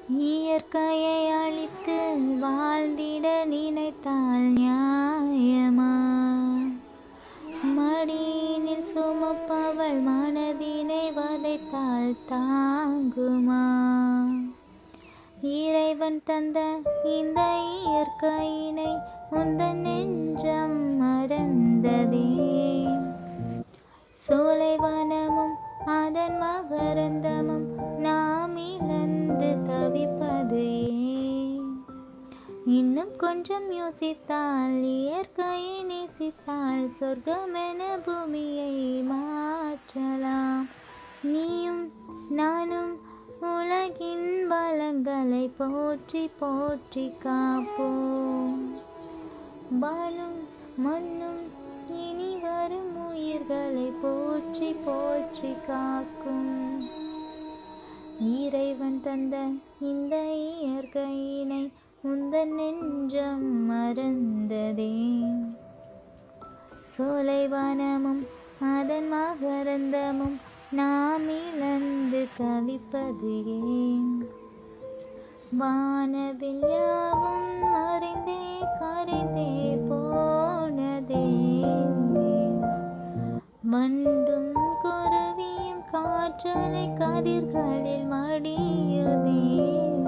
இயற்கையை அழித்து வாழ்ந்திட நினைத்தால் நியாயமா மடியினில் சுமப்பவள் மனதினை வதைத்தால் தாங்குமா இறைவன் தந்த இந்த இயற்கையினை உந்தன் நெஞ்சம் மறந்ததே சோலைவனமும் அதன் மகரந்தமும் நாம் இழந்து தவிப்பது ஏன் இன்னும் கொஞ்சம் யோசித்தால் இயற்கையை நேசித்தால் சொர்க்கமென பூமியை மாற்றலாம் நீயும் நானும் உலகின் பலங்களை போற்றி போற்றி காப்போம் வானும் மண்ணும் இனி வரும் உயிர்களை போற்றி போற்றி காக்கும் இறைவன் தந்த இந்த இயற்கையினை உந்தன் நெஞ்சம் மறந்ததே சோலைவனமும் அதன் மகரந்தமும் நாம் இழந்து தவிப்பது ஏன் வானவில் யாவும் மறைந்தே கரைந்தே போனதே வண்டும் குருவியும் காற்றலை கதிர்களில் மடியுதே